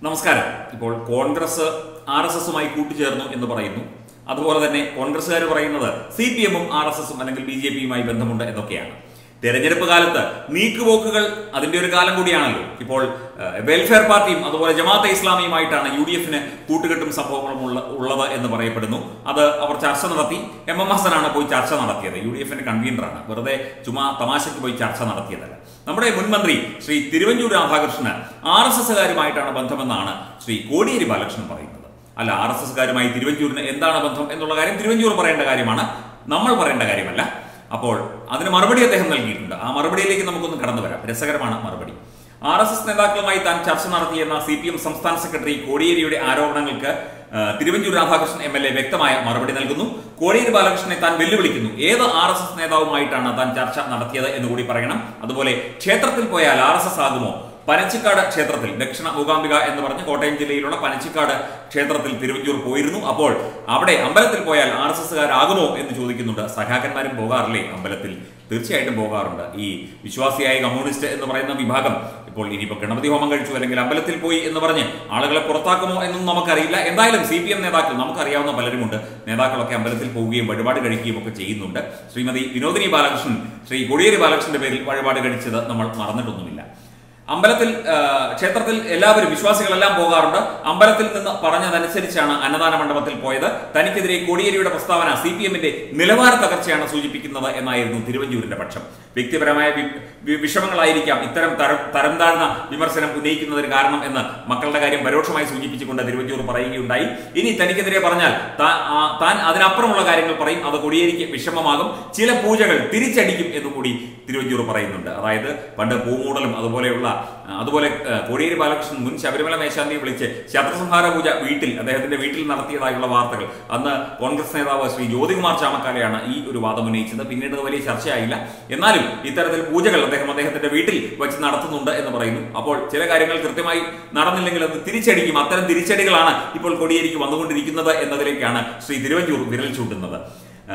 നമസ്കാരം ഇപ്പോൾ Congress R S എസുമായി കൂട്ടുചേർന്നു എന്ന് പറയുന്നു അതുപോലെ തന്നെ കോൺഗ്രസ്സുകാർ പറയുന്നത് സി പി എമ്മും ആർ എസ് എസും അല്ലെങ്കിൽ ബി ജെ പിയുമായി ബന്ധമുണ്ട് എന്നൊക്കെയാണ് തെരഞ്ഞെടുപ്പ് കാലത്ത് നീക്കുപോക്കുകൾ അതിന്റെ ഒരു കാലം കൂടിയാണല്ലോ ഇപ്പോൾ ഏഹ്, വെൽഫെയർ പാർട്ടിയും അതുപോലെ ജമാഅത്തെ ഇസ്ലാമിയുമായിട്ടാണ് യു ഡി എഫിന് കൂട്ടുകെട്ടും സംഭവങ്ങളും ഉള്ള ഉള്ളത് എന്ന് പറയപ്പെടുന്നു അത് അവർ ചർച്ച നടത്തി എം എം ഹസനാണ് പോയി ചർച്ച നടത്തിയത് യു ഡി എഫിന്റെ കൺവീനറാണ് വെറുതെ ചുമ്മാ തമാശയ്ക്ക് പോയി ചർച്ച നടത്തിയതല്ല നമ്മുടെ മുൻമന്ത്രി ശ്രീ തിരുവഞ്ചൂർ രാധാകൃഷ്ണന് ആർ എസ് എസുകാരുമായിട്ടാണ് ബന്ധമെന്നാണ് ശ്രീ കോടിയേരി ബാലകൃഷ്ണൻ പറയുന്നത് അല്ല ആർ എസ് എസുകാരുമായി തിരുവഞ്ചൂരിന് എന്താണ് ബന്ധം എന്നുള്ള കാര്യം തിരുവഞ്ചൂർ പറയേണ്ട കാര്യമാണ് നമ്മൾ പറയേണ്ട കാര്യമല്ല അപ്പോൾ അതിന് മറുപടി അദ്ദേഹം നൽകിയിട്ടുണ്ട് ആ മറുപടിയിലേക്ക് നമുക്കൊന്ന് കടന്നു വരാം രസകരമാണ് മറുപടി ആർ എസ് എസ് നേതാക്കളുമായി താൻ ചർച്ച നടത്തിയെന്ന സി പി എം സംസ്ഥാന സെക്രട്ടറി കോടിയേരിയുടെ ആരോപണങ്ങൾക്ക് ആ, Thiruvanchoor Radhakrishnan M L A വ്യക്തമായ മറുപടി നൽകുന്നു കോടിയേരി ബാലകൃഷ്ണനെ താൻ വെല്ലുവിളിക്കുന്നു ഏത് ആർ എസ് എസ് നേതാവുമായിട്ടാണ് താൻ ചർച്ച നടത്തിയത് എന്ന് കൂടി പറയണം അതുപോലെ ക്ഷേത്രത്തിൽ പോയാൽ ആർ എസ് എസ് ആകുമോ പനച്ചിക്കാട് ക്ഷേത്രത്തിൽ ദക്ഷിണ മൂകാംബിക എന്ന് പറഞ്ഞ് കോട്ടയം ജില്ലയിലുള്ള പനച്ചിക്കാട് ക്ഷേത്രത്തിൽ തിരുവഞ്ചൂർ പോയിരുന്നു അപ്പോൾ അവിടെ അമ്പലത്തിൽ പോയാൽ ആർ എസ് എസ്സുകാരാകുമോ എന്ന് ചോദിക്കുന്നുണ്ട് സഖാക്കന്മാരും പോകാറില്ലേ അമ്പലത്തിൽ തീർച്ചയായിട്ടും പോകാറുണ്ട് ഈ വിശ്വാസിയായ കമ്മ്യൂണിസ്റ്റ് എന്ന് പറയുന്ന വിഭാഗം ഇപ്പോൾ ഇനിയിപ്പോൾ ഗണപതി ഹോമം കഴിച്ചു അല്ലെങ്കിൽ അമ്പലത്തിൽ പോയി എന്ന് പറഞ്ഞ് ആളുകളെ പുറത്താക്കുമോ എന്നും നമുക്കറിയില്ല എന്തായാലും സി പി എം നേതാക്കൾ നമുക്കറിയാവുന്ന പലരുമുണ്ട് നേതാക്കളൊക്കെ അമ്പലത്തിൽ പോവുകയും വഴിപാട് കഴിക്കുകയും ഒക്കെ ചെയ്യുന്നുണ്ട് ശ്രീമതി വിനോദിനി ബാലകൃഷ്ണൻ ശ്രീ കോടിയേരി ബാലകൃഷ്ണന്റെ പേരിൽ വഴിപാട് കഴിച്ചത് നമ്മൾ മറന്നിട്ടൊന്നുമില്ല അമ്പലത്തിൽ ആ, ക്ഷേത്രത്തിൽ എല്ലാവരും വിശ്വാസികളെല്ലാം പോകാറുണ്ട് അമ്പലത്തിൽ നിന്ന് പറഞ്ഞതനുസരിച്ചാണ് അന്നദാന മണ്ഡപത്തിൽ പോയത് തനിക്കെതിരെ കോടിയേരിയുടെ പ്രസ്താവന സി പി എമ്മിന്റെ നിലവാര തകർച്ചയാണ് സൂചിപ്പിക്കുന്നത് എന്നായിരുന്നു തിരുവഞ്ചൂരിന്റെ പക്ഷം വ്യക്തിപരമായ വി- വി- വിഷമങ്ങളായിരിക്കാം ഇത്തരം തരം തരം താഴ്ന്ന വിമർശനം ഉന്നയിക്കുന്നതിന് കാരണം എന്ന് മക്കളുടെ കാര്യം പരോക്ഷമായി സൂചിപ്പിച്ചുകൊണ്ട് തിരുവഞ്ചൂർ പറയുകയുണ്ടായി ഇനി തനിക്കെതിരെ പറഞ്ഞാൽ താ- ആ, താൻ അതിനപ്പുറമുള്ള കാര്യങ്ങൾ പറയും അത് കോടിയേരിക്ക് വിഷമമാകും ചില പൂജകൾ തിരിച്ചടിക്കും എന്ന് കൂടി തിരുവഞ്ചൂർ പറയുന്നുണ്ട് അതായത് പണ്ട് പൂമൂടലും അതുപോലെയുള്ള ആ, അതുപോലെ ആ, കോടിയേരി ബാലകൃഷ്ണൻ മുൻ ശബരിമല മേശാന്തിയെ വിളിച്ച് ശത്രുസംഹാര പൂജ വീട്ടിൽ അദ്ദേഹത്തിന്റെ വീട്ടിൽ നടത്തിയതായുള്ള വാർത്തകൾ അന്ന് കോൺഗ്രസ് നേതാവ് ശ്രീ ജ്യോതികുമാർ ചാമക്കാലയാണ് ഈ ഒരു വാദം ഉന്നയിച്ചത് പിന്നീട് അത് വലിയ ചർച്ചയായില്ല എന്നാലും ഇത്തരത്തിൽ പൂജകൾ അദ്ദേഹം അദ്ദേഹത്തിന്റെ വീട്ടിൽ വെച്ച് നടത്തുന്നുണ്ട് എന്ന് പറയുന്നു അപ്പോൾ ചില കാര്യങ്ങൾ കൃത്യമായി നടന്നില്ലെങ്കിൽ അത് തിരിച്ചടിക്കും അത്തരം തിരിച്ചടികളാണ് ഇപ്പോൾ കോടിയേരിക്ക് വന്നുകൊണ്ടിരിക്കുന്നത് എന്നതിലേക്കാണ് ശ്രീ തിരുവഞ്ചൂർ വിരൽ ചൂണ്ടുന്നത് ആ,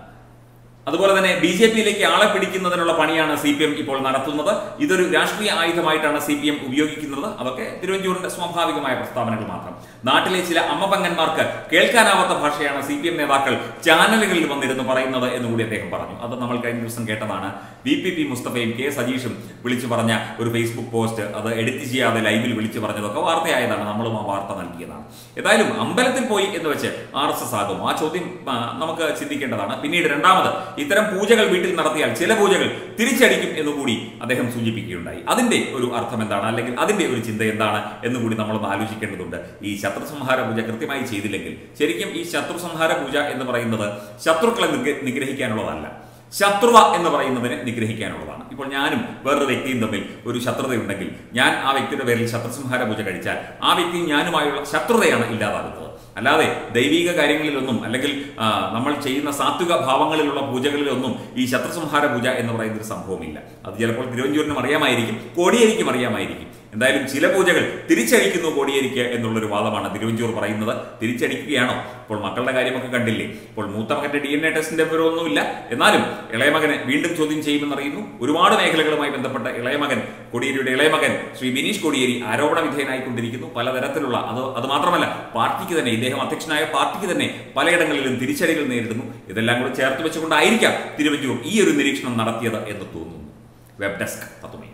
അതുപോലെ തന്നെ ബി ജെ പിയിലേക്ക് ആളെ പിടിക്കുന്നതിനുള്ള പണിയാണ് സി പി എം ഇപ്പോൾ നടത്തുന്നത് ഇതൊരു രാഷ്ട്രീയ ആയുധമായിട്ടാണ് സി പി എം ഉപയോഗിക്കുന്നത് അതൊക്കെ തിരുവഞ്ചൂരിന്റെ സ്വാഭാവികമായ പ്രസ്താവനകൾ മാത്രം നാട്ടിലെ ചില അമ്മപങ്കന്മാർക്ക് കേൾക്കാനാവാത്ത ഭാഷയാണ് സി പി എം നേതാക്കൾ ചാനലുകളിൽ വന്നിരുന്ന് പറയുന്നത് എന്നുകൂടി അദ്ദേഹം പറഞ്ഞു അത് നമ്മൾ കഴിഞ്ഞ ദിവസം കേട്ടതാണ് വി പി പി മുസ്തഫയും കെ സജീഷും വിളിച്ചു പറഞ്ഞ ഒരു ഫേസ്ബുക്ക് പോസ്റ്റ് അത് എഡിറ്റ് ചെയ്യാതെ ലൈവിൽ വിളിച്ചു പറഞ്ഞതൊക്കെ വാർത്തയായതാണ് നമ്മളും ആ വാർത്ത നൽകിയതാണ് ഏതായാലും അമ്പലത്തിൽ പോയി എന്ന് വെച്ച് ആർ എസ് എസ് ആകും ആ ചോദ്യം ആ, നമുക്ക് ചിന്തിക്കേണ്ടതാണ് പിന്നീട് രണ്ടാമത് ഇത്തരം പൂജകൾ വീട്ടിൽ നടത്തിയാൽ ചില പൂജകൾ തിരിച്ചടിക്കും എന്നുകൂടി അദ്ദേഹം സൂചിപ്പിക്കുകയുണ്ടായി അതിന്റെ ഒരു അർത്ഥം എന്താണ് അല്ലെങ്കിൽ അതിന്റെ ഒരു ചിന്ത എന്താണ് എന്നുകൂടി നമ്മളൊന്ന് ആലോചിക്കേണ്ടതുണ്ട് ഈ ശത്രുസംഹാര പൂജ കൃത്യമായി ചെയ്തില്ലെങ്കിൽ ശരിക്കും ഈ ശത്രുസംഹാര പൂജ എന്ന് പറയുന്നത് ശത്രുക്കളെ നിഗ്ര- നിഗ്രഹിക്കാനുള്ളതല്ല ശത്രുത എന്ന് പറയുന്നതിനെ നിഗ്രഹിക്കാനുള്ളതാണ് ഇപ്പോൾ ഞാനും വേറൊരു വ്യക്തിയും തമ്മിൽ ഒരു ശത്രുതയുണ്ടെങ്കിൽ ഞാൻ ആ വ്യക്തിയുടെ പേരിൽ ശത്രുസംഹാര പൂജ കഴിച്ചാൽ ആ വ്യക്തിയും ഞാനുമായുള്ള ശത്രുതയാണ് ഇല്ലാതാകുന്നത് അല്ലാതെ ദൈവിക കാര്യങ്ങളിലൊന്നും അല്ലെങ്കിൽ ആ, നമ്മൾ ചെയ്യുന്ന സാത്വിക ഭാവങ്ങളിലുള്ള പൂജകളിലൊന്നും ഈ ശത്രുസംഹാര പൂജ എന്ന് പറയുന്ന ഒരു സംഭവമില്ല അത് ചിലപ്പോൾ തിരുവഞ്ചൂരിനും അറിയാമായിരിക്കും കോടിയേരിക്കും അറിയാമായിരിക്കും എന്തായാലും ചില പൂജകൾ തിരിച്ചടിക്കുന്നു കോടിയേരിക്ക് എന്നുള്ളൊരു വാദമാണ് തിരുവഞ്ചൂർ പറയുന്നത് തിരിച്ചടിക്കുകയാണോ ഇപ്പോൾ മക്കളുടെ കാര്യമൊക്കെ കണ്ടില്ലേ ഇപ്പോൾ മൂത്ത മകന്റെ ഡി എൻ എ ടെസ്റ്റിന്റെ വിവരമൊന്നുമില്ല എന്നാലും ഇളയമകനെ വീണ്ടും ചോദ്യം ചെയ്യുമെന്നറിയുന്നു ഒരുപാട് മേഖലകളുമായി ബന്ധപ്പെട്ട ഇളയമകൻ കോടിയേരിയുടെ ഇളയമകൻ ശ്രീ ബിനീഷ് കോടിയേരി ആരോപണ വിധേയനായിക്കൊണ്ടിരിക്കുന്നു പലതരത്തിലുള്ള അത് അത് മാത്രമല്ല പാർട്ടിക്ക് തന്നെ ഇദ്ദേഹം അധ്യക്ഷനായ പാർട്ടിക്ക് തന്നെ പലയിടങ്ങളിലും തിരിച്ചടികൾ നേരിടുന്നു ഇതെല്ലാം കൂടി ചേർത്ത് വെച്ചുകൊണ്ടായിരിക്കാം തിരുവഞ്ചൂർ ഈ ഒരു നിരീക്ഷണം നടത്തിയത് എന്ന് തോന്നുന്നു വെബ് ഡെസ്ക് തത്തുമേ